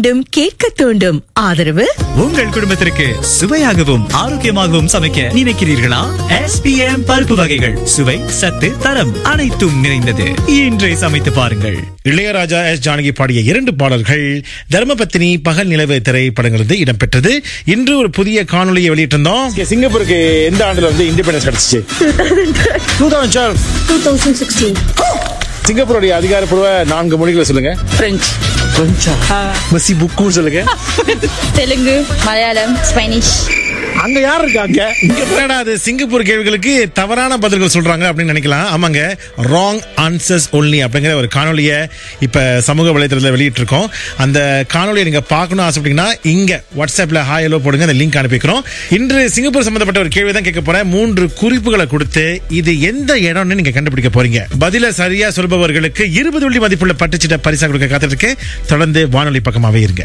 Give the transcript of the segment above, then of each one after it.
தூண்டும் கேட்க தூண்டும் ஆதரவு உங்கள் குடும்பத்திற்கு சுவையாகவும் ஆரோக்கியமாகவும் சமைக்க நினைக்கிறீர்களா எஸ்பிஎம் பருப்பு வகைகள் சுவை சத்து தரம் அனைத்தும் நிறைந்தது இன்றே சமைத்து பாருங்கள் இளையராஜா எஸ் ஜானகி பாடிய இரண்டு பாடல்கள் தர்மபத்தினி பகல் நிலவு திரைப்படங்களிலிருந்து இடம்பெற்றது இன்று ஒரு புதிய காணொலியை வெளியிட்டிருந்தோம் சிங்கப்பூருக்கு எந்த ஆண்டுல வந்து இண்டிபெண்டன்ஸ் கிடைச்சிச்சு two thousand two thousand sixteen சிங்கப்பூருடைய அதிகாரப்பூர்வ நான்கு மொழிகளை சொல்லுங்க பிரெஞ்சு பிரெஞ்சா மசி புக்கும் சொல்லுங்க தெலுங்கு மலையாளம் ஸ்பெனிஷ் அங்க யார் இருக்காங்க இங்க என்னடா அது சிங்கப்பூர் கேள்விகளுக்கு தவறான பதில்கள் சொல்றாங்க அப்படின்னு நினைக்கலாம் ஆமாங்க ராங் ஆன்சர்ஸ் ஒன்லி அப்படிங்கிற ஒரு காணொலியை இப்ப சமூக வலைதளத்தில் வெளியிட்டு இருக்கோம் அந்த காணொலியை நீங்க பார்க்கணும் ஆசைப்பட்டீங்கன்னா இங்க வாட்ஸ்அப்ல ஹாய் ஹலோ போடுங்க அந்த லிங்க் அனுப்பிக்கிறோம் இன்று சிங்கப்பூர் சம்பந்தப்பட்ட ஒரு கேள்வி தான் கேட்க போறேன் மூன்று குறிப்புகளை கொடுத்து இது எந்த இடம்னு நீங்க கண்டுபிடிக்க போறீங்க பதில சரியா சொல்பவர்களுக்கு இருபது வெள்ளி மதிப்புள்ள பட்டுச்சிட்ட பரிசா கொடுக்க காத்துட்டு தொடர்ந்து வானொலி பக்கமாவே இருங்க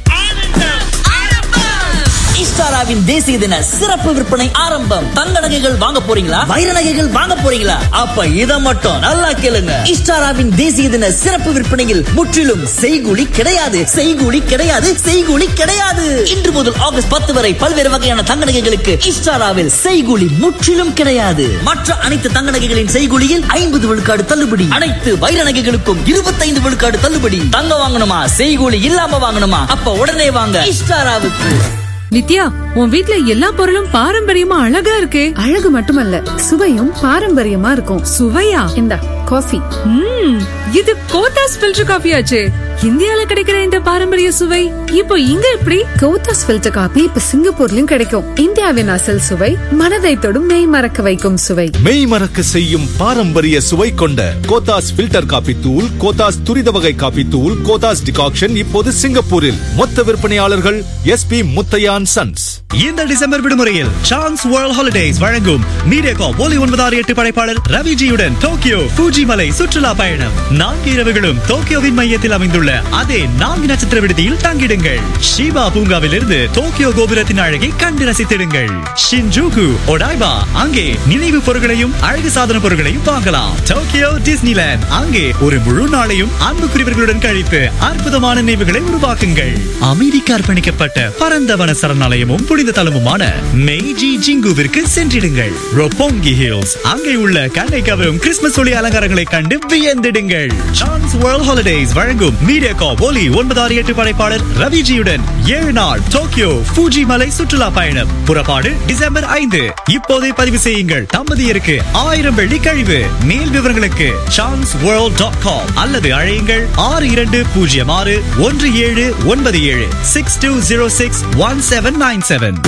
இஸ்டாராவின் தேசிய தின சிறப்பு விற்பனை ஆரம்பம் தங்க நகைகள் வாங்க போறீங்களா வைர நகைகள் வாங்க போறீங்களா அப்ப இத மட்டும் நல்லா கேளுங்க இஸ்டாராவின் தேசிய தின சிறப்பு விற்பனையில் முற்றிலும் செய்கூலி கிடையாது செய்கூலி கிடையாது செய்கூலி கிடையாது இன்று முதல் ஆகஸ்ட் பத்து வரை பல்வேறு வகையான தங்க நகைகளுக்கு இஸ்டாராவில் செய்கூலி முற்றிலும் கிடையாது மற்ற அனைத்து தங்க நகைகளின் செய்கூலியில் ஐம்பது விழுக்காடு தள்ளுபடி அனைத்து வைர நகைகளுக்கும் இருபத்தைந்து விழுக்காடு தள்ளுபடி தங்க வாங்கணுமா செய்கூலி இல்லாம வாங்கணுமா அப்ப உடனே வாங்க இஸ்டாராவுக்கு நித்யா உன் வீட்ல எல்லா பொருளும் பாரம்பரியமா அழகா இருக்கே அழகு மட்டுமல்ல சுவையும் பாரம்பரியமா இருக்கும் சுவையா இந்தா காஃபி ம் இது கோத்தாஸ் ஃபில்டர் காஃபி ஆச்சே இந்தியால கிடைக்கிற இந்த பாரம்பரிய சுவை இப்போ இங்க எப்படி கோத்தாஸ் ஃபில்டர் காபி இப்ப சிங்கப்பூர்லயும் கிடைக்கும் இந்தியாவின் அசல் சுவை மனதை தொடும் மெய் மறக்க வைக்கும் சுவை மெய் மறக்க செய்யும் பாரம்பரிய சுவை கொண்ட கோத்தாஸ் ஃபில்டர் காபி தூள் கோத்தாஸ் துரித வகை காபி தூள் கோத்தாஸ் டிகாக்ஷன் இப்போது சிங்கப்பூரில் மொத்த விற்பனையாளர்கள் எஸ்பி முத்தையான் சன்ஸ் இந்த டிசம்பர் விடுமுறையில் சான்ஸ் வேர்ல்ட் ஹாலிடேஸ் வழங்கும் மீடியாகா ஒலி ஒன்பதாறு எட்டு படைப்பாளர் ரவிஜியுடன் டோக்கியோ பூஜி மலை சுற்றுலா பயணம் நான்கு இரவுகளும் டோக்கியோவின் மையத்தில் அமைந்துள்ள அதே நான்கு நட்சத்திர விடுதியில் தங்கிடுங்கள் ஷிபா பூங்காவில் இருந்து டோக்கியோ கோபுரத்தின் அழகை கண்டு ரசித்திடுங்கள் ஷின்ஜூகு ஒடாய்பா அங்கே நினைவு பொருட்களையும் அழகு சாதன பொருட்களையும் வாங்கலாம் டோக்கியோ டிஸ்னிலேண்ட் அங்கே ஒரு முழு நாளையும் அன்புக்குரியவர்களுடன் கழித்து அற்புதமான நினைவுகளை உருவாக்குங்கள் அமைதிக்கு அர்ப்பணிக்கப்பட்ட பரந்த வன சரணாலயமும் புனித தலமுமான மெய்ஜி ஜிங்குவிற்கு சென்றிடுங்கள் ரொப்போங்கி ஹில்ஸ் அங்கே உள்ள கண்ணை கவரும் கிறிஸ்துமஸ் ஒளி அலங்காரங்களை கண்டு வியந்திடுங்கள் சான்ஸ் வேர்ல்ட் ஹாலிடேஸ் வழங்கும் மீடியா கா ஒலி ஒன்பதாறு எட்டு படைப்பாளர் ரவிஜியுடன் ஏழு நாள் டோக்கியோ ஃபூஜி மலை சுற்றுலா பயணம் புறப்பாடு டிசம்பர் ஐந்து இப்போதே பதிவு செய்யுங்கள் தம்பதியருக்கு ஆயிரம் வெள்ளி கழிவு மேல் விவரங்களுக்கு சான்ஸ் வேர்ல்ட் டாட் காம் அல்லது அழையுங்கள் ஆறு இரண்டு பூஜ்ஜியம் ஆறு ஒன்று ஏழு ஒன்பது ஏழு six two zero six one seven nine seven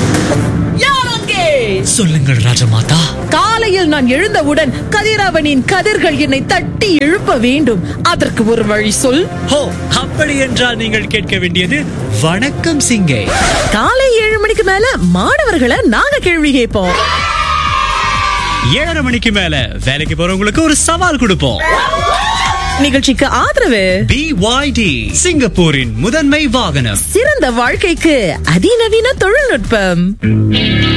சொல்லுங்கள் ராஜமாதா காலையில் நான் எழுந்தவுடன் கதிரவனின் கதிர்கள் என்னை தட்டி எழுப்ப வேண்டும் அதற்கு ஒரு வழி சொல் ஹோ அப்படி என்றால் நீங்கள் கேட்க வேண்டியது வணக்கம் சிங்கை காலை ஏழு மணிக்கு மேல மாணவர்களை நாங்க கேள்வி கேட்போம் ஏழரை மணிக்கு மேல வேலைக்கு போறவங்களுக்கு ஒரு சவால் கொடுப்போம் நிகழ்ச்சிக்கு ஆதரவு BYD சிங்கப்பூரின் முதன்மை வாகனம் சிறந்த வாழ்க்கைக்கு அதிநவீன தொழில்நுட்பம்